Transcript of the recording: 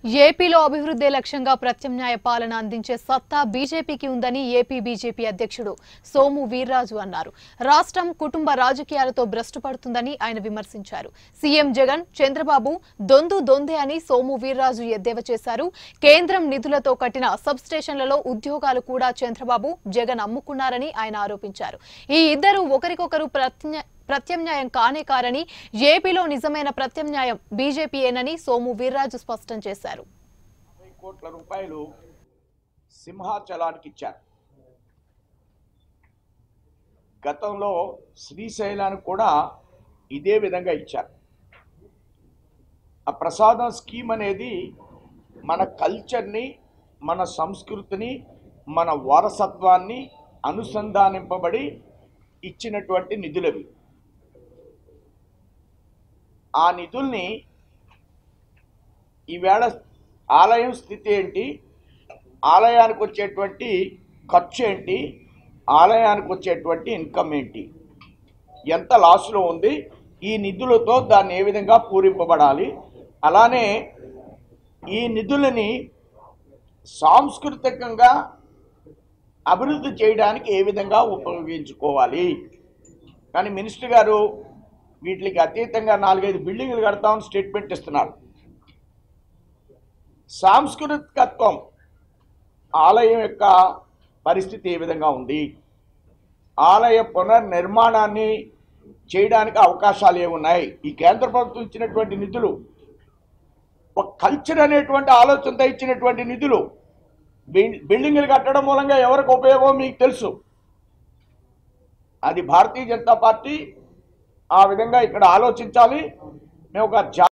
ఏపీలో అభివృద్ధి లక్ష్యంగా ప్రత్యామ్నాయ పాలన అందించే సత్తా బీజేపీకి ఉందని ఏపీ బీజేపీ అధ్యక్షుడు సోము వీర్రాజు అన్నారు రాష్ట్రం కుటుంబ రాజకీయాలతో భ్రష్టు పడుతుందని ఆయన విమర్శించారు సీఎం జగన్ చంద్రబాబు దొందు దొందే అని సోము వీర్రాజు ఎద్దేవా చేశారు కేంద్రం నిధులతో కట్టిన సబ్ స్టేషన్లలో ఉద్యోగాలు కూడా చంద్రబాబు జగన్ అమ్ముకున్నారని ఆయన ఆరోపించారు ఈ ఇద్దరు ఒకరికొకరు ప్రత్య ప్రత్యామ్నాయం కానే కారని ఏపీలో నిజమైన ప్రత్యామ్నాయం బీజేపీయేనని సోము వీర్రాజు స్పష్టం చేశారు యాభై కోట్ల రూపాయలు సింహాచలానికి ఇచ్చారు గతంలో శ్రీశైలానికి కూడా ఇదే విధంగా ఇచ్చారు ఆ ప్రసాదం స్కీమ్ అనేది మన కల్చర్ని మన సంస్కృతిని మన వారసత్వాన్ని అనుసంధానింపబడి ఇచ్చినటువంటి నిధులవి ఆ నిధుల్ని ఈవేళ ఆలయం స్థితి ఏంటి ఆలయానికి వచ్చేటువంటి ఖర్చు ఏంటి ఆలయానికి వచ్చేటువంటి ఇన్కమ్ ఏంటి ఎంత లాస్లో ఉంది ఈ నిధులతో దాన్ని ఏ విధంగా పూరింపబడాలి అలానే ఈ నిధులని సాంస్కృతికంగా అభివృద్ధి చేయడానికి ఏ విధంగా ఉపయోగించుకోవాలి కానీ మినిస్టర్ గారు వీటికి అతీతంగా నాలుగైదు బిల్డింగ్లు కడతామని స్టేట్మెంట్ ఇస్తున్నారు సాంస్కృతికత్వం ఆలయం యొక్క పరిస్థితి ఏ విధంగా ఉంది ఆలయ పునర్నిర్మాణాన్ని చేయడానికి అవకాశాలు ఏమున్నాయి ఈ కేంద్ర ప్రభుత్వం ఇచ్చినటువంటి నిధులు ఒక కల్చర్ అనేటువంటి ఆలోచనతో ఇచ్చినటువంటి నిధులు బిల్- బిల్డింగులు కట్టడం మూలంగా ఎవరికి ఉపయోగం మీకు తెలుసు అది భారతీయ జనతా పార్టీ ఆ విధంగా ఇక్కడ ఆలోచించాలి మేము ఒక జా